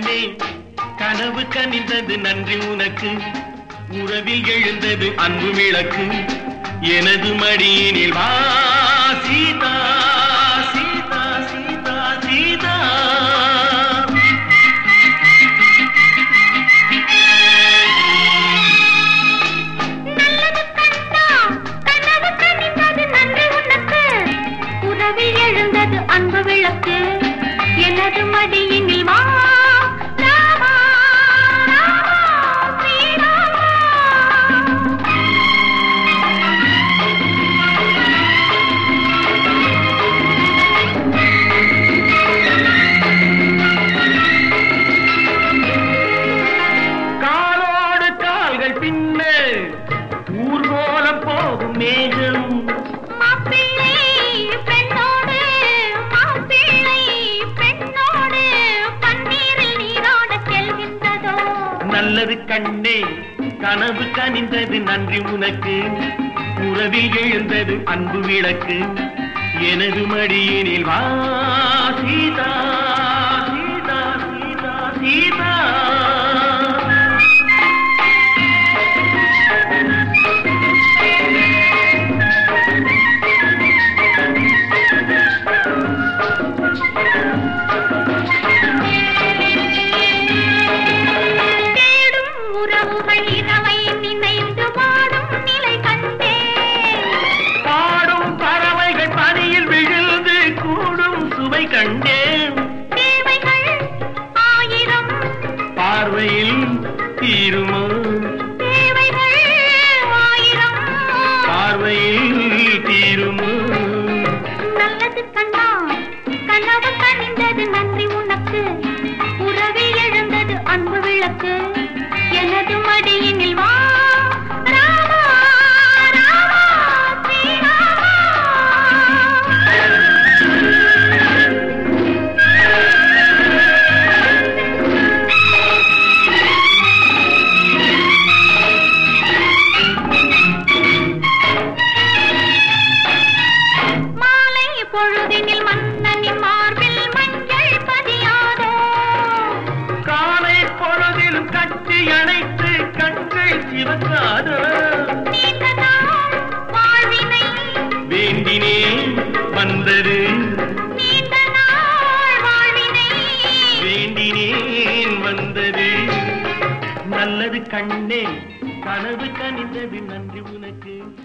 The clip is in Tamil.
கண்ணே கனவு கனிந்தது நன்றி உனக்கு உறவில் எழுந்தது அன்பு விளக்கு எனது மடியினில் வா சீதா சீதா சீதா சீதா நல்லது கண்டா கனவு கனிந்தது நன்றி உனக்கு உறவில் எழுந்தது அன்பு விளக்கு எனது மடியினில் வா ராமா, ராமா, ஸ்ரீராமா. காலோடு கால்கள் பின்ன ஊர்கோலம் போகும் மேகம் மாப்பிள்ளை பெண்ணோடு மாப்பிள்ளை பெண்ணோடு பன்னீரில் நீராடச் செல்கின்றதோ நல்லது கண்ணே கனவு கனிந்தது நன்றி உனக்கு உறவில் எழுந்தது அன்பு விளக்கு எனது மடியினில் வா சீதா சீதா சீதா சீதா தேடும் உறவுகள் இரவை நினைந்து வாடும் நிலை கண்டேன் பாடும் பறவைகள் பனியில் விழுந்து கூடும் சுவை கண்டேன் தேவைகள் ஆயிரம் பார்வையில் தீருமோ தேவைகள் ஆயிரம் பார்வையில் தீருமோ நல்லது கண்ணா கனவு கனிந்தது நன்றி உனக்கு உறவில் எழுந்தது அன்பு விளக்கு எனது மடியினில் வா ராமா ராமா ஸ்ரீராமா மாலை பொழுதினில் மன்னனின் மார்பில் மஞ்சள் பதியாதோ காலை பொழுதில் கட்டி அணைத்து கண்கள் சிவக்காதோ நீண்ட நாள் வாழ்வினை வேண்டினேன் வந்தது நீண்ட நாள் வாழ்வினை வேண்டினேன் வந்தது நல்லது கண்ணே கனவு கனிந்தது நன்றி உனக்கு